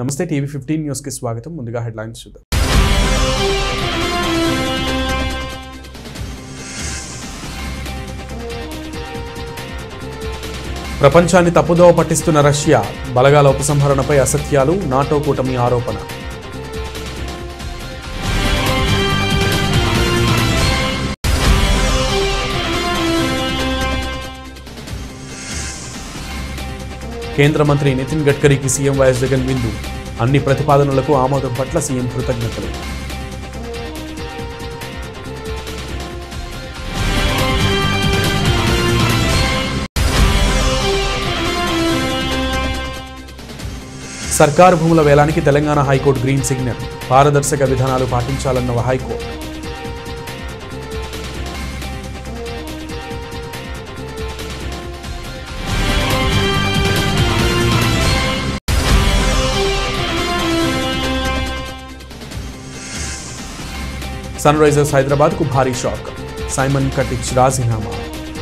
నమస్తే TV fifteen న్యూస్కి స్వాగతం ముందుగా హెడ్లైన్స్ చూద్దాం ప్రపంచాన్ని తప్పుదోవ పట్టిస్తున్న రష్యా బలగాల ఉపసంహరణపై అసత్యాలు నాటో కూటమి ఆరోపణ కేంద్ర మంత్రి నితిన్ గడ్కరీకి సీఎం వైఎస్ జగన్ విందు అన్ని ప్రతిపాదనలకు ఆమోదం పట్ల సీఎం కృతజ్ఞతలు సర్కారు భూముల వేలానికి తెలంగాణ హైకోర్టు గ్రీన్ సిగ్నల్ పారదర్శక విధానాలు పాటించాలన్న హైకోర్టు సన్ రైజర్స్ హైదరాబాద్కు భారీ షాక్ సైమన్ కటిచ్ రాజీనామా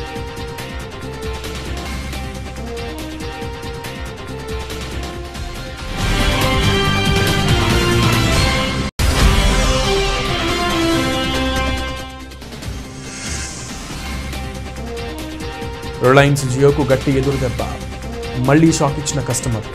రిలయన్స్ జియోకు గట్టి ఎదురు దెబ్బ మళ్లీ షాక్ ఇచ్చిన కస్టమర్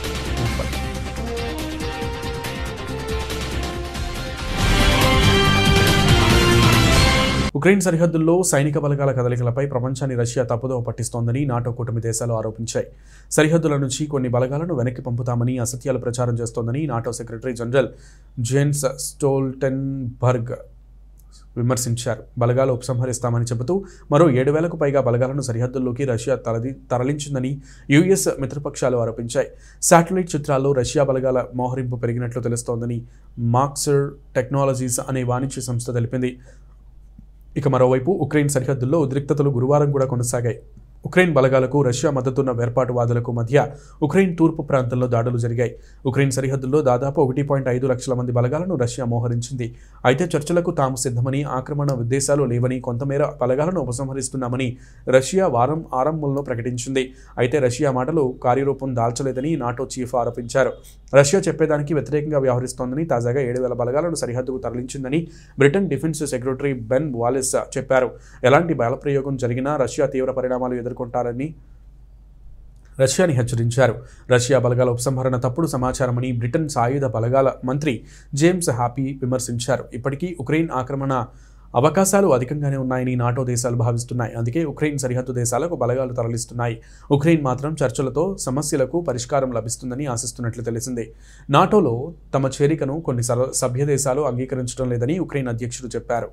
ఉక్రెయిన్ సరిహద్దుల్లో సైనిక బలగాల కదలికలపై ప్రపంచాన్ని రష్యా తప్పుదోవ పట్టిస్తోందని నాటో కూటమి దేశాలు ఆరోపించాయి సరిహద్దుల నుంచి కొన్ని బలగాలను వెనక్కి పంపుతామని అసత్యాలు ప్రచారం చేస్తోందని NATO secretary general Jens Stoltenberg విమర్శించారు బలగాలు ఉపసంహరిస్తామని చెబుతూ మరో ఏడు వేలకు పైగా బలగాలను సరిహద్దుల్లోకి రష్యా తరలి తరలించిందని యుఎస్ మిత్రపక్షాలు ఆరోపించాయి శాటిలైట్ చిత్రాల్లో రష్యా బలగాల మోహరింపు పెరిగినట్లు తెలుస్తోందని మాక్సర్ టెక్నాలజీస్ అనే వాణిజ్య సంస్థ తెలిపింది ఇక మరోవైపు ఉక్రెయిన్ సరిహద్దుల్లో ఉద్రిక్తతలు గురువారం కూడా కొనసాగాయి ఉక్రెయిన్ బలగాలకు రష్యా మద్దతున్న వేర్పాటువాదులకు మధ్య ఉక్రెయిన్ తూర్పు ప్రాంతంలో దాడులు జరిగాయి ఉక్రెయిన్ సరిహద్దుల్లో దాదాపు ఒకటి పాయింట్ ఐదు లక్షల మంది బలగాలను రష్యా మోహరించింది అయితే చర్చలకు తాము సిద్ధమని ఆక్రమణ ఉద్దేశాలు లేవని కొంతమేర బలగాలను ఉపసంహరిస్తున్నామని రష్యా వారం ఆరంభంలో ప్రకటించింది అయితే రష్యా మాటలు కార్యరూపం దాల్చలేదని నాటో చీఫ్ ఆరోపించారు రష్యా చెప్పేదానికి వ్యతిరేకంగా వ్యవహరిస్తోందని తాజాగా ఏడు వేల బలగాలను సరిహద్దుకు తరలించిందని Britain defence secretary Ben Wallace చెప్పారు ఎలాంటి బలప్రయోగం జరిగినా రష్యా తీవ్ర పరిణామాలు ఎదుర్కొంటారని రష్యాని హెచ్చరించారు రష్యా బలగాల ఉపసంహరణ తప్పుడు సమాచారమని బ్రిటన్ సాయుధ బలగాల మంత్రి జేమ్స్ హ్యాపీ విమర్శించారు ఇప్పటికీ ఉక్రెయిన్ ఆక్రమణ అవకాశాలు అధికంగానే ఉన్నాయని నాటో దేశాలు భావిస్తున్నాయి అందుకే ఉక్రెయిన్ సరిహద్దు దేశాలకు బలగాలు తరలిస్తున్నాయి ఉక్రెయిన్ మాత్రం చర్చలతో సమస్యలకు పరిష్కారం లభిస్తుందని ఆశిస్తున్నట్లు తెలిసింది నాటోలో తమ చేరికను కొన్ని సర- సభ్య దేశాలు అంగీకరించడం లేదని ఉక్రెయిన్ అధ్యక్షుడు చెప్పారు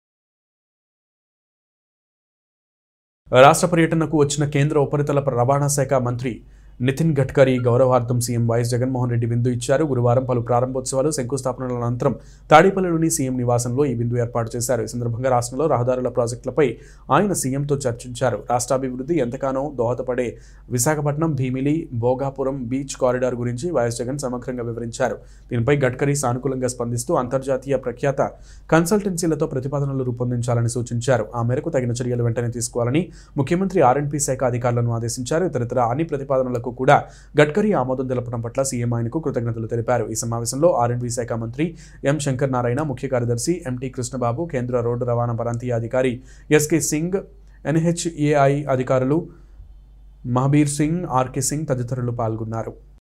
రాష్ట్ర పర్యటనకు వచ్చిన కేంద్ర ఉపరితల రవాణా శాఖ మంత్రి నితిన్ గడ్కరీ గౌరవార్థం సీఎం వైఎస్ జగన్మోహన్ రెడ్డి విందు ఇచ్చారు గురువారం పలు ప్రారంభోత్సవాలు శంకుస్థాపనల అనంతరం తాడేపల్లిలోని సీఎం నివాసంలో ఈ విందు ఏర్పాటు చేశారు ఈ సందర్భంగా రాష్ట్రంలో రహదారుల ప్రాజెక్టులపై ఆయన సీఎంతో చర్చించారు రాష్ట్రాభివృద్ధి ఎంతగానో దోహదపడే విశాఖపట్నం భీమిలి భోగాపురం బీచ్ కారిడార్ గురించి వైఎస్ జగన్ సమగ్రంగా వివరించారు దీనిపై గడ్కరీ సానుకూలంగా స్పందిస్తూ అంతర్జాతీయ ప్రఖ్యాత కన్సల్టెన్సీలతో ప్రతిపాదనలు రూపొందించాలని సూచించారు ఆ మేరకు తగిన చర్యలు వెంటనే తీసుకోవాలని ముఖ్యమంత్రి ఆర్ఎండ్పీ శాఖ అధికారులను ఆదేశించారు ఇతరితర అన్ని ప్రతిపాదనలకు కూడా గడ్కరీ ఆమోదం తెలపడం పట్ల సీఎం ఆయనకు కృతజ్ఞతలు తెలిపారు ఈ సమావేశంలో ఆర్ఎండ్బీ శాఖ మంత్రి ఎం శంకర్ నారాయణ ముఖ్య కార్యదర్శి ఎంటీ కృష్ణబాబు కేంద్ర రోడ్డు రవాణా ప్రాంతీయ అధికారి ఎస్కే సింగ్ ఎన్హెచ్ఏఐ అధికారులు మహబీర్ సింగ్ ఆర్కే సింగ్ తదితరులు పాల్గొన్నారు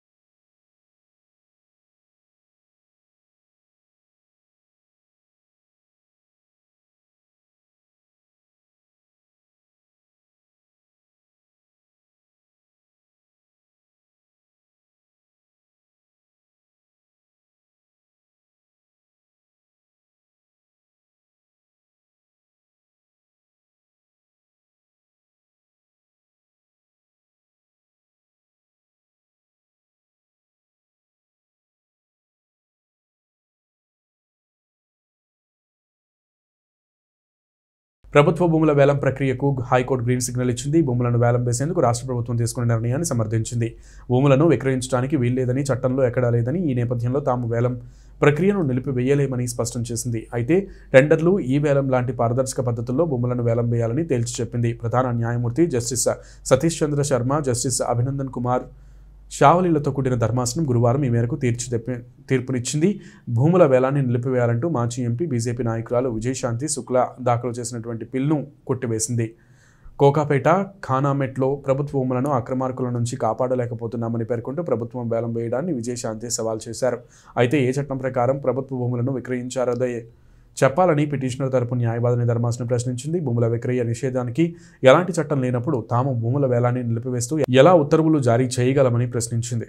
ప్రభుత్వ భూముల వేలం ప్రక్రియకు హైకోర్టు గ్రీన్ సిగ్నల్ ఇచ్చింది భూములను వేలం వేసేందుకు రాష్ట్ర ప్రభుత్వం తీసుకున్న నిర్ణయాన్ని సమర్థించింది భూములను విక్రయించడానికి వీల్లేదని చట్టంలో ఎక్కడా లేదని ఈ నేపథ్యంలో తాము వేలం ప్రక్రియను నిలిపివేయలేమని స్పష్టం చేసింది అయితే టెండర్లు ఈ వేలం లాంటి పారదర్శక పద్ధతుల్లో భూములను వేలం వేయాలని తేల్చి చెప్పింది ప్రధాన న్యాయమూర్తి జస్టిస్ సతీష్ చంద్ర శర్మ జస్టిస్ అభినందన్ కుమార్ షావలీలతో కూడిన ధర్మాసనం గురువారం ఈ మేరకు తీర్చి తెప్పి తీర్పునిచ్చింది భూముల వేలాన్ని నిలిపివేయాలంటూ మాజీ ఎంపీ బీజేపీ నాయకురాలు విజయశాంతి శుక్లా దాఖలు చేసినటువంటి బిల్లును కొట్టివేసింది కోకాపేట ఖానామెట్లో ప్రభుత్వ భూములను అక్రమార్కుల నుంచి కాపాడలేకపోతున్నామని పేర్కొంటూ ప్రభుత్వం వేలం వేయడాన్ని విజయశాంతి సవాల్ చేశారు అయితే ఏ చట్టం ప్రకారం ప్రభుత్వ భూములను విక్రయించారదే చెప్పాలని పిటిషనర్ తరపు న్యాయవాదిని ధర్మాసనం ప్రశ్నించింది భూముల విక్రయ నిషేధానికి ఎలాంటి చట్టం లేనప్పుడు తాము భూముల వేలాన్ని నిలిపివేస్తూ ఎలా ఉత్తర్వులు జారీ చేయగలమని ప్రశ్నించింది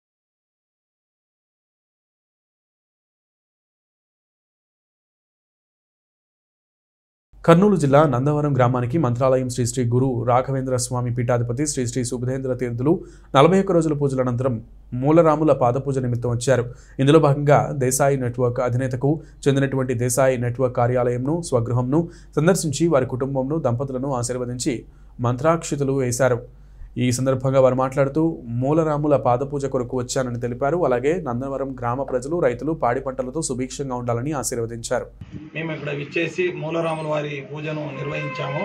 కర్నూలు జిల్లా నందవరం గ్రామానికి మంత్రాలయం శ్రీ శ్రీ గురు రాఘవేంద్ర స్వామి పీఠాధిపతి శ్రీ శ్రీ సుబుధేంద్ర తీర్థులు నలభై ఒక్క రోజుల పూజల అనంతరం మూలరాముల పాదపూజ నిమిత్తం వచ్చారు ఇందులో భాగంగా దేశాయి నెట్వర్క్ అధినేతకు చెందినటువంటి దేశాయి నెట్వర్క్ కార్యాలయంను స్వగృహంను సందర్శించి వారి కుటుంబంను దంపతులను ఆశీర్వదించి మంత్రాక్షితులు వేశారు ఈ సందర్భంగా వారు మాట్లాడుతూ మూలరాముల పాదపూజ కొరకు వచ్చానని తెలిపారు అలాగే నందవరం గ్రామ ప్రజలు రైతులు పాడి పంటలతో సుభిక్షంగా ఉండాలని ఆశీర్వదించారు మేము ఇక్కడ విచ్చేసి మూలరాముల వారి పూజను నిర్వహించాము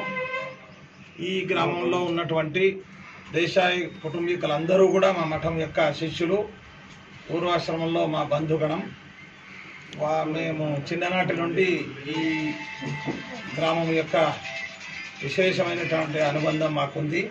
ఈ గ్రామంలో ఉన్నటువంటి దేశాయి కుటుంబీకులందరూ కూడా మా మఠం యొక్క శిష్యులు పూర్వాశ్రమంలో మా బంధుగణం వా మేము చిన్ననాటి నుండి ఈ గ్రామం యొక్క విశేషమైనటువంటి అనుబంధం మాకుంది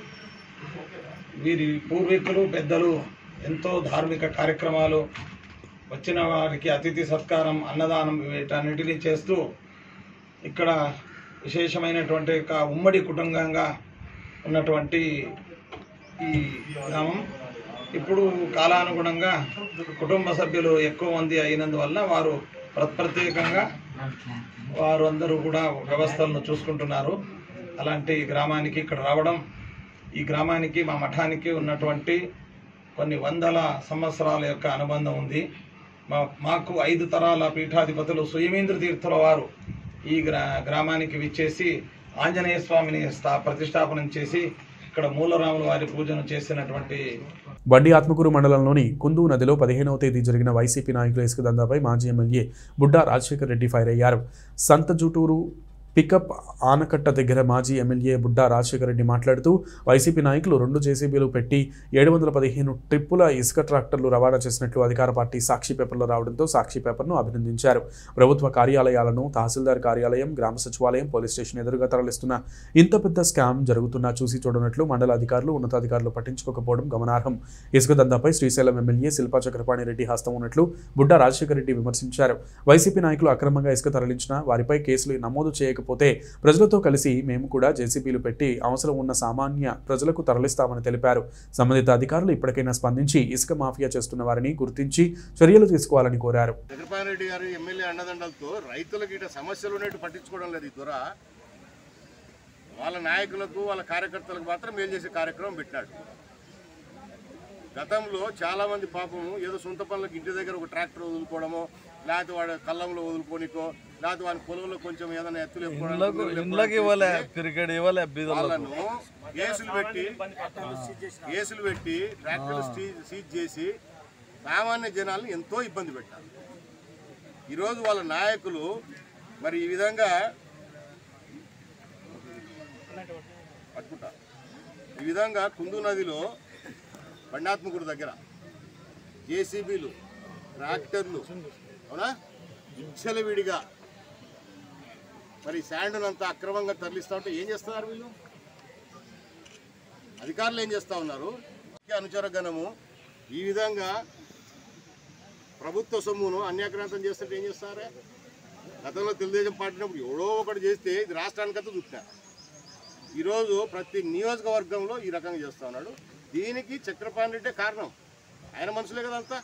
వీరి పూర్వీకులు పెద్దలు ఎంతో ధార్మిక కార్యక్రమాలు వచ్చిన వారికి అతిథి సత్కారం అన్నదానం వీటన్నిటినీ చేస్తూ ఇక్కడ విశేషమైనటువంటి ఒక ఉమ్మడి కుటుంబంగా ఉన్నటువంటి ఈ గ్రామం ఇప్పుడు కాలానుగుణంగా కుటుంబ సభ్యులు ఎక్కువ మంది అయినందువల్ల వారు ప్ర- ప్రత్యేకంగా వారు అందరూ కూడా వ్యవస్థలను చూసుకుంటున్నారు అలాంటి గ్రామానికి ఇక్కడ రావడం ఈ గ్రామానికి మా మఠానికి ఉన్నటువంటి కొన్ని వందల సంవత్సరాల యొక్క అనుబంధం ఉంది మా మాకు ఐదు తరాల పీఠాధిపతులు సుయమేంద్ర తీర్థుల వారు ఈ గ్రా గ్రామానికి విచ్చేసి ఆంజనేయ స్వామిని స్థా ప్రతిష్టాపనం చేసి ఇక్కడ మూలరాముల వారి పూజను చేసినటువంటి బండి ఆత్మకూరు మండలంలోని కుందు నదిలో పదిహేనవ తేదీ జరిగిన వైసీపీ నాయకుల ఇసుక దందాపై మాజీ ఎమ్మెల్యే బుడ్డా రాజశేఖర్ రెడ్డి ఫైర్ అయ్యారు సంత జుటూరు పికప్ ఆనకట్ట దగ్గర మాజీ ఎమ్మెల్యే బుడ్డా రాజశేఖర రెడ్డి మాట్లాడుతూ వైసీపీ నాయకులు రెండు జేసీబీలు పెట్టి ఏడు వందల పదిహేను ట్రిప్పుల ఇసుక ట్రాక్టర్లు రవాణా చేసినట్లు అధికార పార్టీ సాక్షి పేపర్లో రావడంతో సాక్షి పేపర్ను అభినందించారు ప్రభుత్వ కార్యాలయాలను తహసీల్దార్ కార్యాలయం గ్రామ సచివాలయం పోలీస్ స్టేషన్ ఎదురుగా తరలిస్తున్న ఇంత పెద్ద స్కామ్ జరుగుతున్నా చూసి చూడనట్లు మండల అధికారులు ఉన్నతాధికారులు పట్టించుకోకపోవడం గమనార్హం ఇసుక దందాపై శ్రీశైలం ఎమ్మెల్యే శిల్పా చక్రపాణి రెడ్డి హస్తం ఉన్నట్లు బుడ్డా రాజశేఖర రెడ్డి విమర్శించారు వైసీపీ నాయకులు అక్రమంగా ఇసుక తరలించిన వారిపై కేసులు నమోదు చేయకపోతే ప్రజలతో కలిసి మేము కూడా జేసీబీలు పెట్టి అవసరం ఉన్న సామాన్య ప్రజలకు తరలిస్తామని తెలిపారు సంబంధిత అధికారులు ఇప్పటికైనా స్పందించి ఇసుక మాఫియా చేస్తున్న వారిని గుర్తించి చర్యలు తీసుకోవాలని కోరారు చంద్రబాబు రెడ్డి గారు ఎమ్మెల్యే అండదండలతో రైతులకు ఇట సమస్యలు ఉన్నట్టు పట్టించుకోవడం లేదు ఈ దొర వాళ్ళ నాయకులకు వాళ్ళ కార్యకర్తలకు మాత్రం మేలు చేసే కార్యక్రమం పెట్టినాడు గతంలో చాలా మంది పాపము ఏదో సొంత పనులకు ఇంటి దగ్గర ఒక ట్రాక్టర్ వదులుకోవడమో లేకపోతే వాడు కళ్ళంలో వదులుకోనికో లేకపోతే వాడి పొలంలో కొంచెం ఏదైనా ఎత్తులు ఎత్తుకోవడానికి ఇండ్లకి ఇవ్వలే క్రికెట్ ఇవ్వలే బీదలకు వాళ్ళను కేసులు పెట్టి కేసులు పెట్టి ట్రాక్టర్లు సీ- సీజ్ చేసి సామాన్య జనాలను ఎంతో ఇబ్బంది పెట్టారు ఈరోజు వాళ్ళ నాయకులు మరి ఈ విధంగా పట్టుకుంటా ఈ విధంగా కుందు నదిలో బండాత్మకుడు దగ్గర జేసీబీలు ట్రాక్టర్లు అవునా విడిగా మరి శాండ్ అంతా అక్రమంగా తరలిస్తా ఉంటే ఏం చేస్తున్నారు వీళ్ళు అధికారులు ఏం చేస్తా ఉన్నారు అనుచర గణము ఈ విధంగా ప్రభుత్వ సొమ్మును అన్యాక్రాంతం చేస్తుంటే ఏం చేస్తారే గతంలో తెలుగుదేశం పార్టీనప్పుడు ఎవడో ఒకటి చేస్తే ఇది రాష్ట్రానికంతా చుట్టా ఈరోజు ప్రతి నియోజకవర్గంలో ఈ రకంగా చేస్తా ఉన్నాడు దీనికి చక్రపాణి రెడ్డే కారణం ఆయన మనుషులే కదా అంతా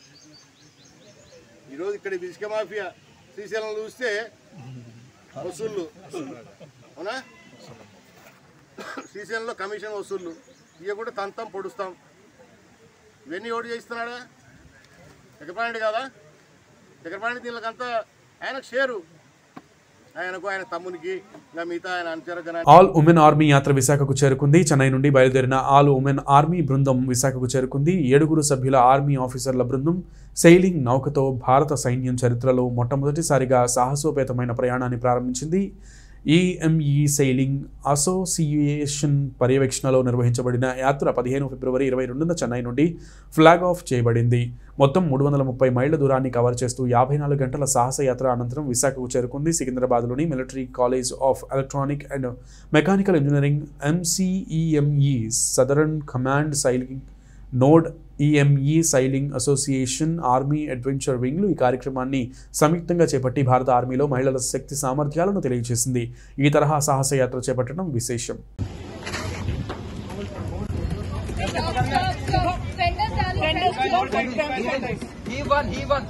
ఈరోజు ఇక్కడ ఇసుక మాఫియా శ్రీశైలం చూస్తే వసూళ్ళు అవునా శ్రీశైలంలో కమిషన్ వసూళ్ళు ఇక కూడా తంతం పొడుస్తాం ఇవన్నీ ఎవడు చేస్తున్నాడా చక్రపాణి కాదా చక్రపాణి దీనికంతా ఆయనకు షేరు ఆయనకు ఆయన తమ్మునికి ఇంకా మిగతా ఆయన అనుచర ఆల్ ఉమెన్ ఆర్మీ యాత్ర విశాఖకు చేరుకుంది చెన్నై నుండి బయలుదేరిన ఆల్ ఉమెన్ ఆర్మీ బృందం విశాఖకు చేరుకుంది ఏడుగురు సభ్యుల ఆర్మీ ఆఫీసర్ల బృందం సెయిలింగ్ నౌకతో భారత సైన్యం చరిత్రలో మొట్టమొదటిసారిగా సాహసోపేతమైన ప్రయాణాన్ని ప్రారంభించింది ఈఎంఈ సెయిలింగ్ అసోసియేషన్ పర్యవేక్షణలో నిర్వహించబడిన యాత్ర పదిహేను ఫిబ్రవరి ఇరవై రెండున చెన్నై నుండి ఫ్లాగ్ ఆఫ్ చేయబడింది మొత్తం మూడు వందల ముప్పై మైళ్ళ దూరాన్ని కవర్ చేస్తూ యాభై నాలుగు గంటల సాహస యాత్ర అనంతరం విశాఖకు చేరుకుంది సికింద్రాబాద్లోని military college of electronic and mechanical engineering MCEME southern command sailing node EME sailing association army adventure వింగ్లు ఈ కార్యక్రమాన్ని సంయుక్తంగా చేపట్టి భారత ఆర్మీలో మహిళల శక్తి సామర్థ్యాలను తెలియజేసింది ఈ తరహా సాహస యాత్ర చేపట్టడం విశేషం He won, he won.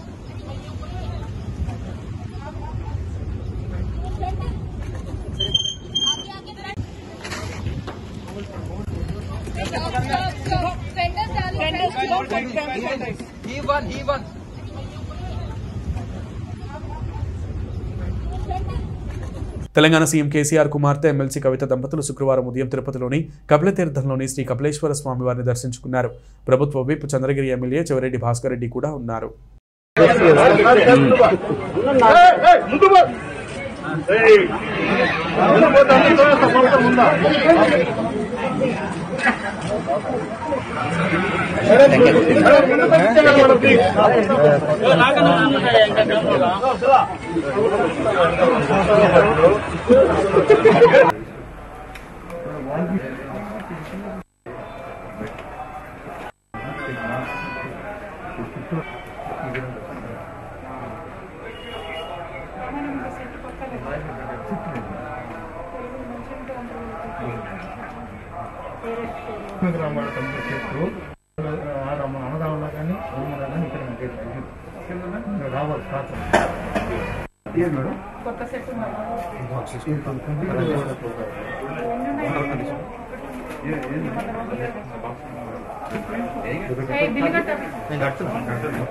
He won, he won. Telangana CM KCR కుమార్తె ఎమ్మెల్సీ కవిత దంపతులు శుక్రవారం ఉదయం తిరుపతిలోని కపిలతీర్థంలోని శ్రీ కపిలేశ్వర స్వామి వారిని దర్శించుకున్నారు ప్రభుత్వ విప్ చంద్రగిరి ఎమ్మెల్యే చెవిరెడ్డి భాస్కర్ రెడ్డి కూడా ఉన్నారు గ్రామాల కంప్లీట్ చేస్తూ అన్నదానంలో కానీ భూములో కానీ ఇక్కడ నాకు రావాలి శాతం ఏం మేడం నేను కడుతున్నాను కడుతున్నాను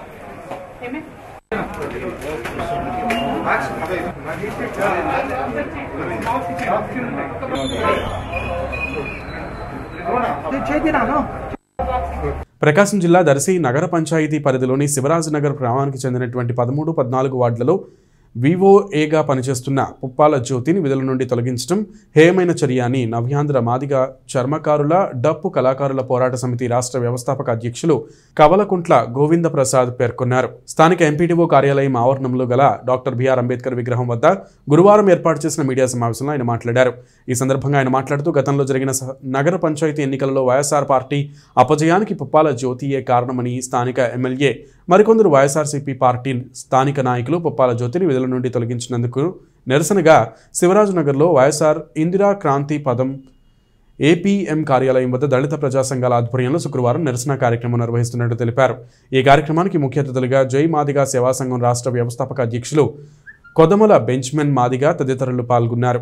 ప్రకాశం జిల్లా దర్శి నగర పంచాయతీ పరిధిలోని శివరాజ్ నగర్ గ్రామానికి చెందినటువంటి పదమూడు పద్నాలుగు వార్డులలో వివోఏగా పనిచేస్తున్న పుప్పాల జ్యోతిని విధుల నుండి తొలగించడం హేయమైన చర్య అని నవ్యాంధ్ర మాదిగ చర్మకారుల డప్పు కళాకారుల పోరాట సమితి రాష్ట్ర వ్యవస్థాపక అధ్యక్షులు కవలకుంట్ల గోవింద ప్రసాద్ పేర్కొన్నారు స్థానిక ఎంపీటీఓ కార్యాలయం ఆవరణంలో గల డాక్టర్ బిఆర్ అంబేద్కర్ విగ్రహం వద్ద గురువారం ఏర్పాటు చేసిన మీడియా సమావేశంలో ఆయన మాట్లాడారు ఈ సందర్భంగా ఆయన మాట్లాడుతూ గతంలో జరిగిన సహ- నగర పంచాయతీ ఎన్నికలలో వైఎస్ఆర్ పార్టీ అపజయానికి పుప్పాల జ్యోతియే కారణమని స్థానిక ఎమ్మెల్యే మరికొందరు వైఎస్ఆర్సీపీ పార్టీ స్థానిక నాయకులు పుప్పాల జ్యోతిని విధుల నుండి తొలగించినందుకు నిరసనగా శివరాజునగర్లో వైఎస్ఆర్ ఇందిరా క్రాంతి పదం ఏపీఎం కార్యాలయం వద్ద దళిత ప్రజా సంఘాల ఆధ్వర్యంలో శుక్రవారం నిరసన కార్యక్రమం నిర్వహిస్తున్నట్టు తెలిపారు ఈ కార్యక్రమానికి ముఖ్య అతిథులుగా జై మాదిగా సేవా సంఘం రాష్ట్ర వ్యవస్థాపక అధ్యక్షులు కొదమల బెంచ్మెన్ మాదిగా తదితరులు పాల్గొన్నారు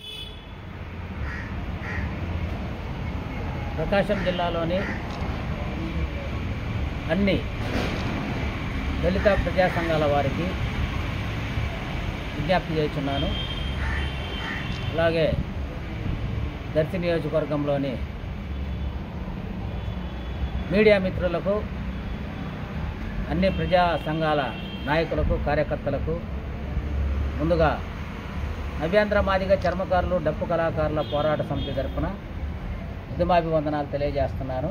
ప్రకాశం జిల్లాలోని అన్ని దళిత ప్రజా సంఘాల వారికి విజ్ఞప్తి చేస్తున్నాను అలాగే దర్శి నియోజకవర్గంలోని మీడియా మిత్రులకు అన్ని ప్రజా సంఘాల నాయకులకు కార్యకర్తలకు ముందుగా నవ్యాంధ్ర మాదిగ చర్మకారులు డప్పు కళాకారుల పోరాట సమితి తరఫున ఉద్యమాభివందనాలు తెలియజేస్తున్నాను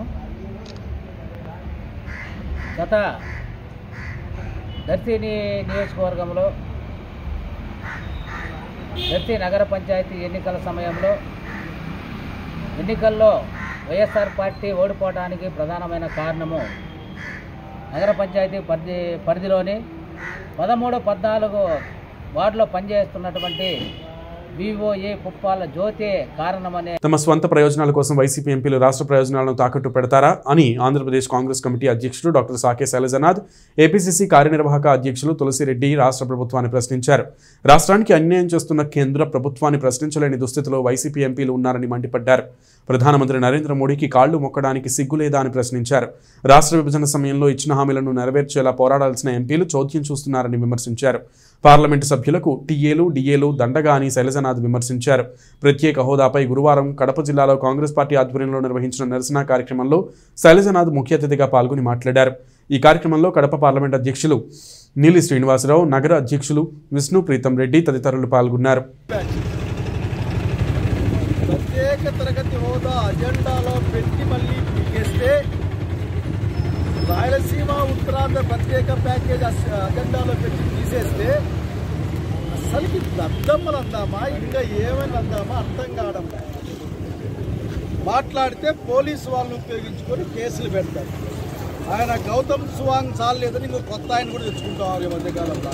గత దర్శి ని- నియోజకవర్గంలో దర్శి నగర పంచాయతీ ఎన్నికల సమయంలో ఎన్నికల్లో వైఎస్ఆర్ పార్టీ ఓడిపోవడానికి ప్రధానమైన కారణము నగర పంచాయతీ పరిధి పరిధిలోని పదమూడు పద్నాలుగు వార్డులో పనిచేస్తున్నటువంటి వివోఏ పుప్పాల జ్యోతి కారణమనే తమ స్వంత ప్రయోజనాల కోసం వైసీపీ ఎంపీలు రాష్ట్ర ప్రయోజనాలను తాకట్టు పెడతారా అని ఆంధ్రప్రదేశ్ కాంగ్రెస్ కమిటీ అధ్యక్షుడు డాక్టర్ సాకే శైలజనాథ్ ఏపీసీసీ కార్యనిర్వాహక అధ్యక్షులు తులసిరెడ్డి రాష్ట్ర ప్రభుత్వాన్ని ప్రశ్నించారు రాష్ట్రానికి అన్యాయం చేస్తున్న కేంద్ర ప్రభుత్వాన్ని ప్రశ్నించలేని దుస్థితిలో వైసీపీ ఎంపీలు ఉన్నారని మండిపడ్డారు ప్రధానమంత్రి నరేంద్ర మోడీకి కాళ్లు మొక్కడానికి సిగ్గులేదా అని ప్రశ్నించారు రాష్ట్ర విభజన సమయంలో ఇచ్చిన హామీలను నెరవేర్చేలా పోరాడాల్సిన ఎంపీలు చోద్యం చూస్తున్నారని విమర్శించారు పార్లమెంటు సభ్యులకు టీఏలు డిఏలు దండగా అని శైలజనాథ్ విమర్శించారు ప్రత్యేక హోదాపై గురువారం కడప జిల్లాలో కాంగ్రెస్ పార్టీ ఆధ్వర్యంలో నిర్వహించిన నిరసన కార్యక్రమంలో శైలజనాథ్ ముఖ్య అతిథిగా పాల్గొని మాట్లాడారు ఈ కార్యక్రమంలో కడప పార్లమెంట్ అధ్యక్షులు నీలి శ్రీనివాసరావు నగర అధ్యక్షులు విష్ణు ప్రీతం రెడ్డి తదితరులు పాల్గొన్నారు ప్రత్యేక తరగతి హోదా అజెండాలో పెట్టి మళ్ళీ పీకేస్తే రాయలసీమ ఉత్తరాంధ్ర ప్రత్యేక ప్యాకేజ్ అస- అజెండాలో పెట్టి తీసేస్తే అసలుకి దద్దమ్మలు అందామా ఇంకా ఏమైనా అందామా అర్థం కావడం లేదు. మాట్లాడితే పోలీసు వాళ్ళని ఉపయోగించుకొని కేసులు పెడతారు ఆయన గౌతమ్ సువాంగ్ చాలేదని ఇంకో కొత్త ఆయన కూడా తెచ్చుకుంటాం ఈ మధ్యకాలంలో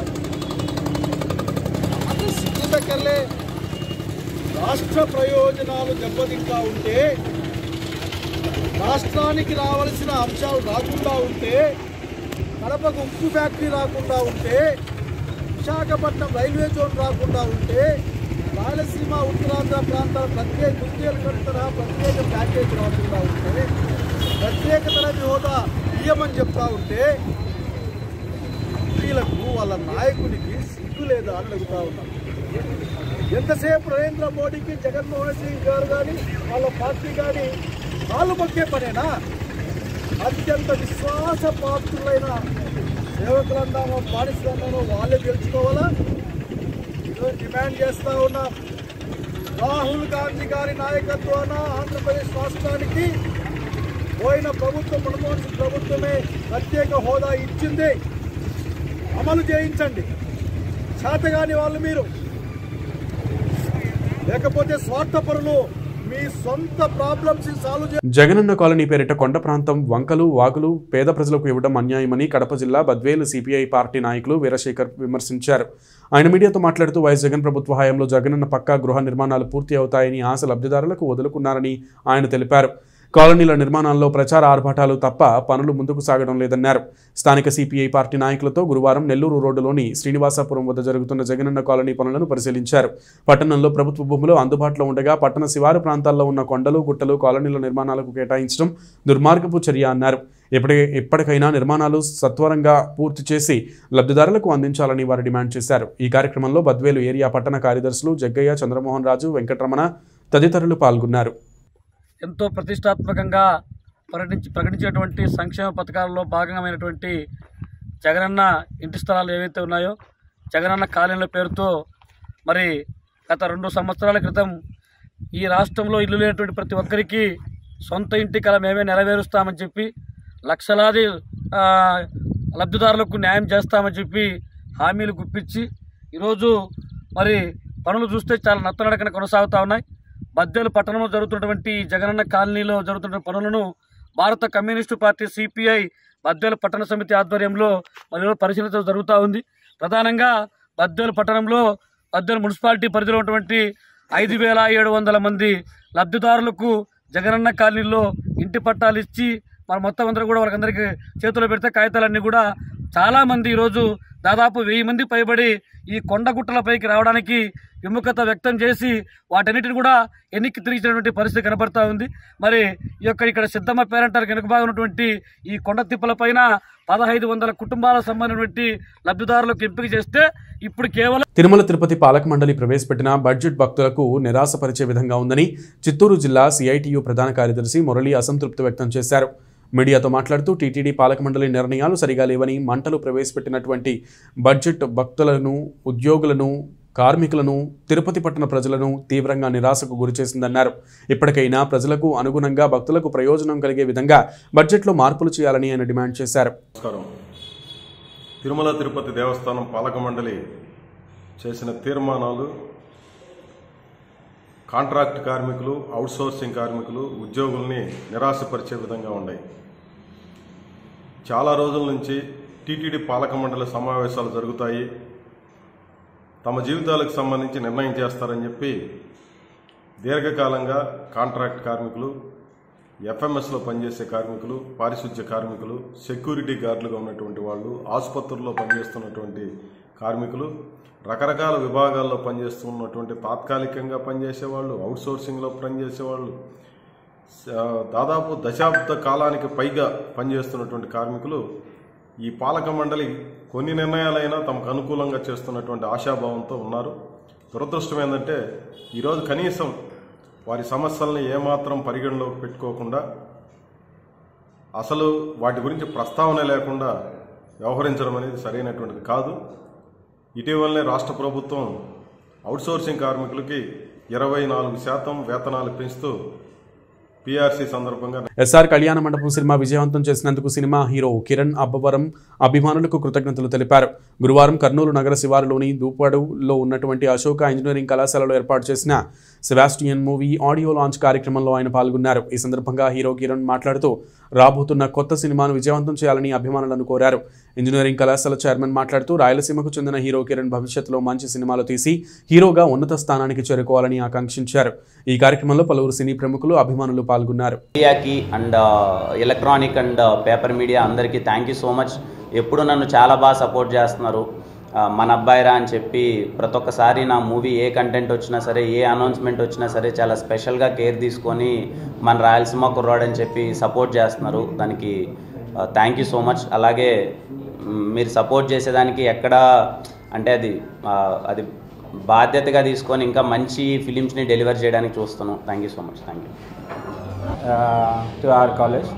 అది సిగ్గుదక్కర్లే రాష్ట్ర ప్రయోజనాలు దెబ్బతింటా ఉంటే రాష్ట్రానికి రావాల్సిన అంశాలు రాకుండా ఉంటే కడపకు ఉక్కు ఫ్యాక్టరీ రాకుండా ఉంటే విశాఖపట్నం రైల్వే జోన్ రాకుండా ఉంటే రాయలసీమ ఉత్తరాంధ్ర ప్రాంతాల ప్రత్యేక బుందేలఖండ్ తరహా ప్రత్యేక ప్యాకేజ్ రాకుండా ఉంటే ప్రత్యేక తరగతి హోదా ఇయ్యమని చెప్తా ఉంటే వీళ్ళకు వాళ్ళ నాయకుడికి సిగ్గు లేదా అని అడుగుతా ఉన్నాం ఎంతసేపు నరేంద్ర మోడీకి జగన్మోహన్ సింగ్ గారు కానీ వాళ్ళ పార్టీ కానీ కాలు మొక్కే పనేనా అత్యంత విశ్వాసపాత్రులైన సేవకులందామో పాటిస్తామో వాళ్ళే గెలుచుకోవాలా ఈరోజు డిమాండ్ చేస్తా ఉన్నాం రాహుల్ గాంధీ గారి నాయకత్వాన ఆంధ్రప్రదేశ్ రాష్ట్రానికి పోయిన ప్రభుత్వం మన్మోహన్ సింగ్ ప్రభుత్వమే ప్రత్యేక హోదా ఇచ్చింది అమలు చేయించండి చేతగాని వాళ్ళు మీరు లేకపోతే స్వార్థపరులు మీ సొంత ప్రాబ్లమ్స్ సాల్వ్ చే జగనన్న కాలనీ పేరిట కొండ ప్రాంతం వంకలు వాగులు పేద ప్రజలకు ఇవ్వడం అన్యాయమని కడప జిల్లా బద్వేలు సిపిఐ పార్టీ నాయకులు వీరశేఖర్ విమర్శించారు ఆయన మీడియాతో మాట్లాడుతూ వైఎస్ జగన్ ప్రభుత్వ హయాంలో జగనన్న పక్కా గృహ నిర్మాణాలు పూర్తి అవుతాయని ఆశ లబ్ధిదారులకు వదులుకున్నారని ఆయన తెలిపారు కాలనీల నిర్మాణాల్లో ప్రచార ఆర్భాటాలు తప్ప పనులు ముందుకు సాగడం లేదన్నారు స్థానిక సిపిఐ పార్టీ నాయకులతో గురువారం నెల్లూరు రోడ్డులోని శ్రీనివాసాపురం వద్ద జరుగుతున్న జగనన్న కాలనీ పనులను పరిశీలించారు పట్టణంలో ప్రభుత్వ భూములు అందుబాటులో ఉండగా పట్టణ శివారు ప్రాంతాల్లో ఉన్న కొండలు గుట్టలు కాలనీల నిర్మాణాలకు కేటాయించడం దుర్మార్గపు చర్య అన్నారు ఎప్పటి ఎప్పటికైనా నిర్మాణాలు సత్వరంగా పూర్తి చేసి లబ్ధిదారులకు అందించాలని వారు డిమాండ్ చేశారు ఈ కార్యక్రమంలో బద్వేలు ఏరియా పట్టణ కార్యదర్శులు జగ్గయ్య చంద్రమోహన్ రాజు వెంకటరమణ తదితరులు పాల్గొన్నారు ఎంతో ప్రతిష్టాత్మకంగా ప్రకటించి ప్రకటించినటువంటి సంక్షేమ పథకాలలో భాగమైనటువంటి జగనన్న ఇంటి స్థలాలు ఏవైతే ఉన్నాయో జగనన్న కాలనీల పేరుతో మరి గత రెండు సంవత్సరాల క్రితం ఈ రాష్ట్రంలో ఇల్లు లేనటువంటి ప్రతి ఒక్కరికి సొంత ఇంటి కల మేమే నెరవేరుస్తామని చెప్పి లక్షలాది ఆ, లబ్ధిదారులకు న్యాయం చేస్తామని చెప్పి హామీలు గుప్పించి ఈరోజు మరి పనులు చూస్తే చాలా నత్తనడకన కొనసాగుతూ ఉన్నాయి బద్దెలు పట్టణంలో జరుగుతున్నటువంటి ఈ జగనన్న కాలనీలో జరుగుతున్న పనులను భారత కమ్యూనిస్టు పార్టీ సిపిఐ బద్దెలు పట్టణ సమితి ఆధ్వర్యంలో మరియు పరిశీలన జరుగుతూ ఉంది ప్రధానంగా బద్దెలు పట్టణంలో బద్దెలు మున్సిపాలిటీ పరిధిలో ఉన్నటువంటి ఐదు వేల ఏడు వందల మంది లబ్ధిదారులకు జగనన్న కాలనీలో ఇంటి పట్టాలు ఇచ్చి మరి మొత్తం అందరూ కూడా వాళ్ళకందరికీ చేతిలో పెడితే కాగితాలన్నీ కూడా చాలామంది ఈరోజు దాదాపు వెయ్యి మంది పైబడి ఈ కొండగుట్టలపైకి రావడానికి విముఖత వ్యక్తం చేసి వాటన్నిటిని కూడా ఎన్నిక తిరిగినటువంటి పరిస్థితి కనబడతా ఉంది మరి ఈ యొక్క ఇక్కడ సిద్ధమ్మ పేరంటారు వెనుక భాగం ఉన్నటువంటి ఈ కొండ తిప్పల పైన పదహైదు వందల కుటుంబాలకు సంబంధించినటువంటి లబ్ధిదారులకు ఎంపిక చేస్తే ఇప్పుడు కేవలం తిరుమల తిరుపతి పాలక మండలి ప్రవేశపెట్టిన బడ్జెట్ భక్తులకు నిరాశపరిచే విధంగా ఉందని చిత్తూరు జిల్లా సిఐటియు ప్రధాన కార్యదర్శి మురళి అసంతృప్తి వ్యక్తం చేశారు మీడియాతో మాట్లాడుతూ టీటీడీ పాలక మండలి నిర్ణయాలు సరిగా లేవని మంటలు ప్రవేశపెట్టినటువంటి బడ్జెట్ భక్తులను ఉద్యోగులను కార్మికులను తిరుపతి పట్టణ ప్రజలను తీవ్రంగా నిరాశకు గురిచేసిందన్నారు ఇప్పటికైనా ప్రజలకు అనుగుణంగా భక్తులకు ప్రయోజనం కలిగే విధంగా బడ్జెట్లో మార్పులు చేయాలని ఆయన డిమాండ్ చేశారు నమస్కారం తిరుమల తిరుపతి దేవస్థానం పాలక మండలి చేసిన తీర్మానాలు కాంట్రాక్ట్ కార్మికులు అవుట్సోర్సింగ్ కార్మికులు ఉద్యోగుల్ని నిరాశపరిచే విధంగా ఉన్నాయి చాలా రోజుల నుంచి టీటీడీ పాలక మండలి సమావేశాలు జరుగుతాయి తమ జీవితాలకు సంబంధించి నిర్ణయం చేస్తారని చెప్పి దీర్ఘకాలంగా కాంట్రాక్ట్ కార్మికులు ఎఫ్ఎంఎస్లో పనిచేసే కార్మికులు పారిశుద్ధ్య కార్మికులు సెక్యూరిటీ గార్డులుగా ఉన్నటువంటి వాళ్ళు ఆసుపత్రుల్లో పనిచేస్తున్నటువంటి కార్మికులు రకరకాల విభాగాల్లో పనిచేస్తున్నటువంటి తాత్కాలికంగా పనిచేసేవాళ్ళు అవుట్సోర్సింగ్లో పనిచేసేవాళ్ళు స- దాదాపు దశాబ్ద కాలానికి పైగా పనిచేస్తున్నటువంటి కార్మికులు ఈ పాలక మండలి కొన్ని నిర్ణయాలైనా తమకు అనుకూలంగా చేస్తున్నటువంటి ఆశాభావంతో ఉన్నారు దురదృష్టం ఏంటంటే ఈరోజు కనీసం వారి సమస్యల్ని ఏమాత్రం పరిగణలోకి పెట్టుకోకుండా అసలు వాటి గురించి ప్రస్తావన లేకుండా వ్యవహరించడం అనేది సరైనటువంటిది కాదు ఇటీవలనే రాష్ట్ర ప్రభుత్వం అవుట్సోర్సింగ్ కార్మికులకి ఇరవై నాలుగు శాతం వేతనాలు పెంచుతూ పీఆర్సీ సందర్భంగా ఎస్ఆర్ కళ్యాణ మండపం సినిమా విజయవంతం చేసినందుకు సినిమా హీరో కిరణ్ అబ్బవరం అభిమానులకు కృతజ్ఞతలు తెలిపారు గురువారం కర్నూలు నగర శివారులోని దూపాడులో ఉన్నటువంటి అశోక ఇంజనీరింగ్ కళాశాలలో ఏర్పాటు చేసిన సెబాస్టియన్ మూవీ ఆడియో లాంచ్ కార్యక్రమంలో ఆయన పాల్గొన్నారు ఈ సందర్భంగా హీరో కిరణ్ మాట్లాడుతూ రాబోతున్న కొత్త సినిమాను విజయవంతం చేయాలని అభిమానులను కోరారు ఇంజనీరింగ్ కళాశాల చైర్మన్ మాట్లాడుతూ రాయలసీమకు చెందిన హీరో కిరణ్ భవిష్యత్తులో మంచి సినిమాలు తీసి హీరోగా ఉన్నత స్థానానికి చేరుకోవాలని ఆకాంక్షించారు ఈ కార్యక్రమంలో పలువురు సినీ ప్రముఖులు అభిమానులు పాల్గొన్నారు మీడియాకి and electronic and paper media అందరికీ థ్యాంక్ యూ సో మచ్ ఎప్పుడు నన్ను చాలా బాగా సపోర్ట్ చేస్తున్నారు ఆ, మన అబ్బాయిరా అని చెప్పి ప్రతి ఒక్కసారి నా మూవీ ఏ కంటెంట్ వచ్చినా సరే ఏ అనౌన్స్మెంట్ వచ్చినా సరే చాలా స్పెషల్గా కేర్ తీసుకొని మన రాయలసీమ కుర్రాడు అని చెప్పి సపోర్ట్ చేస్తున్నారు దానికి థ్యాంక్ యూ సో మచ్ అలాగే మ్, మీరు సపోర్ట్ చేసేదానికి ఎక్కడ అంటే అది ఆ, అది బాధ్యతగా తీసుకొని ఇంకా మంచి ఫిలిమ్స్ని డెలివర్ చేయడానికి చూస్తున్నాను thank you so much thank you to our college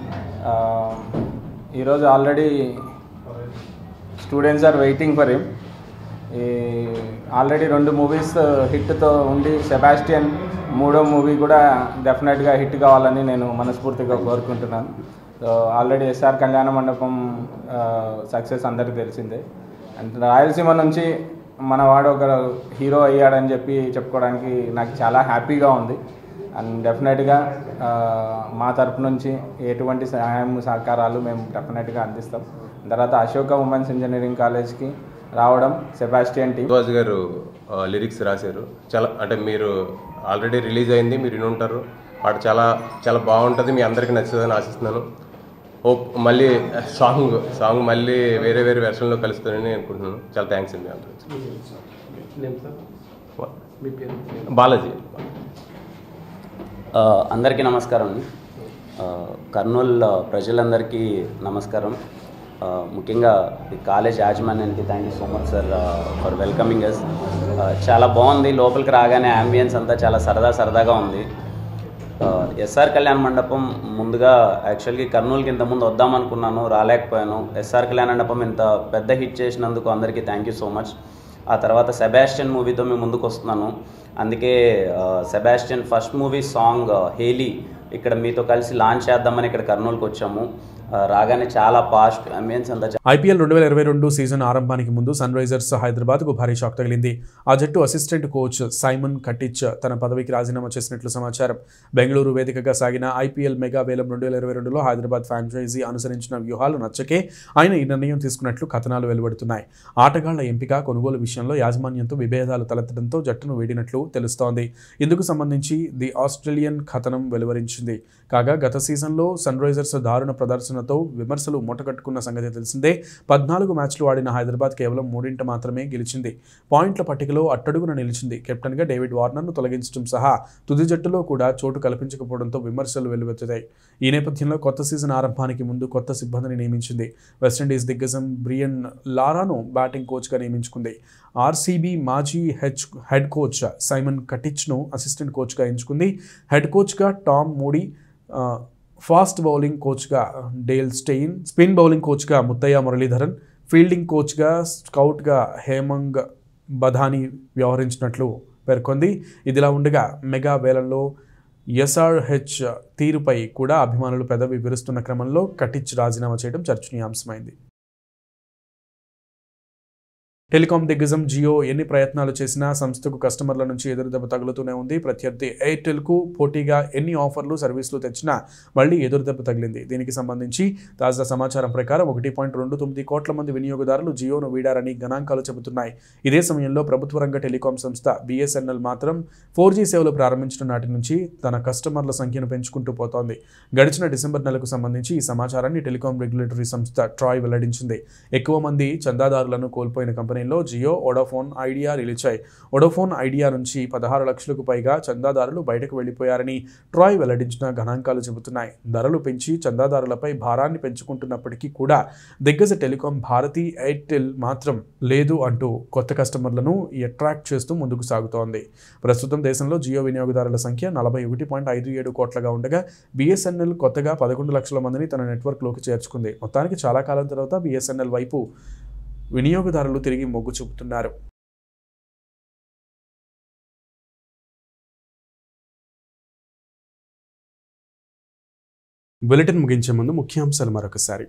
ఈరోజు already students are waiting for him ఈ ఆల్రెడీ రెండు మూవీస్ హిట్తో ఉండి సెబాస్టియన్ మూడో మూవీ కూడా డెఫినెట్గా హిట్ కావాలని నేను మనస్ఫూర్తిగా కోరుకుంటున్నాను సో ఆల్రెడీ ఎస్ఆర్ కళ్యాణ మండపం సక్సెస్ అందరికీ తెలిసిందే అండ్ రాయలసీమ నుంచి మన వాడు ఒక హీరో అయ్యాడని చెప్పి చెప్పుకోవడానికి నాకు చాలా హ్యాపీగా ఉంది అండ్ డెఫినెట్గా మా తరపు నుంచి ఎటువంటి సహాయం సహకారాలు మేము డెఫినెట్గా అందిస్తాం తర్వాత అశోక ఉమెన్స్ ఇంజనీరింగ్ కాలేజ్కి రావడం సెబాస్టియన్ టీం శివాజ్ గారు ఆ, లిరిక్స్ రాశారు చాలా అంటే మీరు ఆల్రెడీ రిలీజ్ అయింది మీరు విని ఉంటారు పాట చాలా చాలా బాగుంటుంది మీ అందరికీ నచ్చుతుందని ఆశిస్తున్నాను హోప్ మళ్ళీ సాంగ్ సాంగ్ మళ్ళీ వేరే వేరే వెర్షన్లో కలుస్తుందని అనుకుంటున్నాను చాలా థ్యాంక్స్ అండి అందరికీ బాలాజీ ఆ, అందరికీ నమస్కారం అండి ఆ, కర్నూలు ప్రజలందరికీ నమస్కారం ఆ, ముఖ్యంగా ఈ కాలేజ్ యాజమాన్యానికి thank you so much sir for welcoming us చాలా బాగుంది లోపలికి రాగానే అంబియన్స్ అంతా చాలా సరదా సరదాగా ఉంది ఎస్ఆర్ కళ్యాణ మండపం ముందుగా యాక్చువల్గా కర్నూలుకి ఇంతకుముందు వద్దాం అనుకున్నాను రాలేకపోయాను ఎస్ఆర్ కళ్యాణ మండపం ఇంత పెద్ద హిట్ చేసినందుకు అందరికీ థ్యాంక్ యూ సో మచ్ ఆ తర్వాత సెబాస్టియన్ మూవీతో మేము ముందుకు వస్తున్నాను అందుకే ఆ, సెబాస్టియన్ ఫస్ట్ మూవీ సాంగ్ హేలీ ఇక్కడ మీతో కలిసి లాంచ్ చేద్దామని ఇక్కడ కర్నూలుకి వచ్చాము ఆ, రాగానే చాలా పాస్ట్ అంబియన్స్ అంతా చా- ఐపీఎల్ రెండు వేల ఇరవై రెండు సీజన్ ఆరంభానికి ముందు సన్ రైజర్స్ హైదరాబాద్కు భారీ షాక్ తగిలింది ఆ జట్టు అసిస్టెంట్ కోచ్ సైమన్ కటిచ్ తన పదవికి రాజీనామా చేసినట్లు సమాచారం బెంగళూరు వేదికగా సాగిన ఐపీఎల్ మెగా వేలం రెండు వేల ఇరవై రెండులో హైదరాబాద్ ఫ్రాంచైజీ అనుసరించిన వ్యూహాలు నచ్చకే ఆయన ఈ నిర్ణయం తీసుకున్నట్లు కథనాలు వెలువడుతున్నాయి ఆటగాళ్ల ఎంపిక కొనుగోలు విషయంలో యాజమాన్యంతో విభేదాలు తలెత్తడంతో జట్టును వీడినట్లు తెలుస్తోంది ఇందుకు సంబంధించి ది ఆస్ట్రేలియన్ కథనం వెలువరించింది కాగా గత సీజన్లో సన్ రైజర్స్ దారుణ ప్రదర్శనతో విమర్శలు మూటకట్టుకున్న సంగతి తెలిసిందే పద్నాలుగు మ్యాచ్లు ఆడిన హైదరాబాద్ కేవలం మూడింట మాత్రమే గెలిచింది పాయింట్ల పట్టికలో అట్టడుగున నిలిచింది కెప్టెన్గా డేవిడ్ వార్నర్ను తొలగించడం సహా తుది జట్టులో కూడా చోటు కల్పించకపోవడంతో విమర్శలు వెల్లువెత్తాయి ఈ నేపథ్యంలో కొత్త సీజన్ ఆరంభానికి ముందు కొత్త సిబ్బందిని నియమించింది వెస్టిండీస్ దిగ్గజం బ్రియన్ లారాను బ్యాటింగ్ కోచ్గా నియమించుకుంది ఆర్సీబీ మాజీ హెచ్ హెడ్ కోచ్ సైమన్ కటిచ్ను అసిస్టెంట్ కోచ్గా ఎంచుకుంది హెడ్ కోచ్గా టామ్ మోడీ ఆ, ఫాస్ట్ బౌలింగ్ కోచ్గా డేల్ స్టెయిన్ స్పిన్ బౌలింగ్ కోచ్గా ముత్తయ్య మురళీధరన్ ఫీల్డింగ్ కోచ్గా స్కౌట్గా హేమంగ్ బధాని వ్యవహరించినట్లు పేర్కొంది ఇదిలా ఉండగా మెగా వేలంలో ఎస్ఆర్హెచ్ తీరుపై కూడా అభిమానులు పెదవి విరుస్తున్న క్రమంలో కటిచ్ రాజీనామా చేయడం చర్చనీయాంశమైంది టెలికాం దిగ్గజం జియో ఎన్ని ప్రయత్నాలు చేసినా సంస్థకు కస్టమర్ల నుంచి ఎదురుదెబ్బ తగులుతూనే ఉంది ప్రత్యర్థి ఎయిర్టెల్కు పోటీగా ఎన్ని ఆఫర్లు సర్వీసులు తెచ్చినా మళ్ళీ ఎదురుదెబ్బ తగిలింది దీనికి సంబంధించి తాజా సమాచారం ప్రకారం ఒకటి పాయింట్ రెండు తొమ్మిది కోట్ల మంది వినియోగదారులు జియోను వీడారని గణాంకాలు చెబుతున్నాయి ఇదే సమయంలో ప్రభుత్వ రంగ టెలికాం సంస్థ బిఎస్ఎన్ఎల్ మాత్రం ఫోర్ జీ సేవలు ప్రారంభించిన నాటి నుంచి తన కస్టమర్ల సంఖ్యను పెంచుకుంటూ పోతోంది గడిచిన డిసెంబర్ నెలకు సంబంధించి ఈ సమాచారాన్ని టెలికాం రెగ్యులేటరీ సంస్థ ట్రాయ్ వెల్లడించింది ఎక్కువ మంది చందాదారులను కోల్పోయిన కంపెనీల్లో జియో ఒడోఫోన్ ఐడియా నిలిచాయి ఒడోఫోన్ ఐడియా నుంచి పదహారు లక్షలకు పైగా చందాదారులు బయటకు వెళ్లిపోయారని ట్రాయ్ వెల్లడించిన గణాంకాలు చెబుతున్నాయి ధరలు పెంచి చందాదారులపై భారాన్ని పెంచుకుంటున్నప్పటికీ కూడా దిగ్గజ టెలికాం భారతీ ఎయిర్టెల్ మాత్రం లేదు అంటూ కొత్త కస్టమర్లను అట్రాక్ట్ చేస్తూ ముందుకు సాగుతోంది ప్రస్తుతం దేశంలో జియో వినియోగదారుల సంఖ్య నలభై ఒకటి పాయింట్ ఐదు ఏడు కోట్లగా ఉండగా బిఎస్ఎన్ఎల్ కొత్తగా పదకొండు లక్షల మందిని తన నెట్వర్క్లోకి చేర్చుకుంది మొత్తానికి చాలా కాలం తర్వాత బిఎస్ఎన్ఎల్ వైపు వినియోగదారులు తిరిగి మొగ్గు చూపుతున్నారు బులెటిన్ ముగించే ముందు ముఖ్యాంశాలు మరొకసారి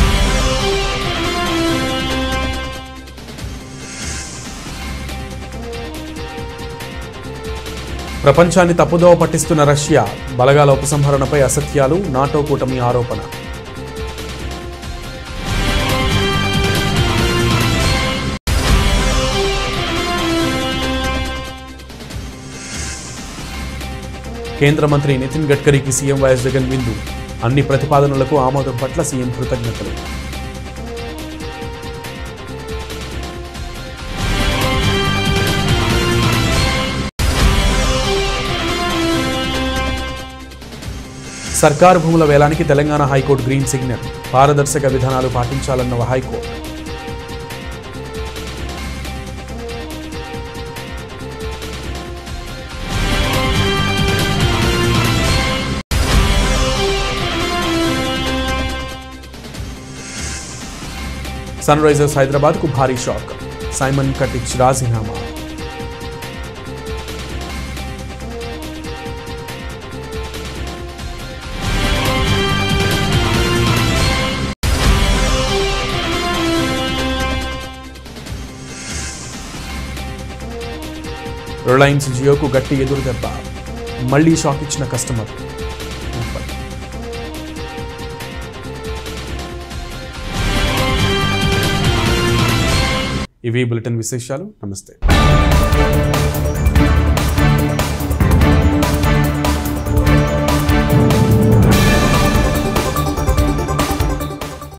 ప్రపంచాన్ని తప్పుదోవ పట్టిస్తున్న రష్యా బలగాల ఉపసంహరణపై అసత్యాలు నాటో కూటమి ఆరోపణ కేంద్ర మంత్రి నితిన్ గడ్కరీకి సీఎం వైఎస్ జగన్ విందు అన్ని ప్రతిపాదనలకు ఆమోదం పట్ల సీఎం కృతజ్ఞతలు సర్కారు భూముల వేలానికి తెలంగాణ హైకోర్టు గ్రీన్ సిగ్నల్ పారదర్శక విధానాలు పాటించాలన్న హైకోర్టు సన్ రైజర్స్ హైదరాబాద్కు భారీ షాక్ సైమన్ కటిచ్ రాజీనామా రిలయన్స్ జియోకు గట్టి ఎదురు దెబ్బ మళ్లీ షాక్ ఇచ్చిన కస్టమర్ ఇవి బులెటిన్ విశేషాలు నమస్తే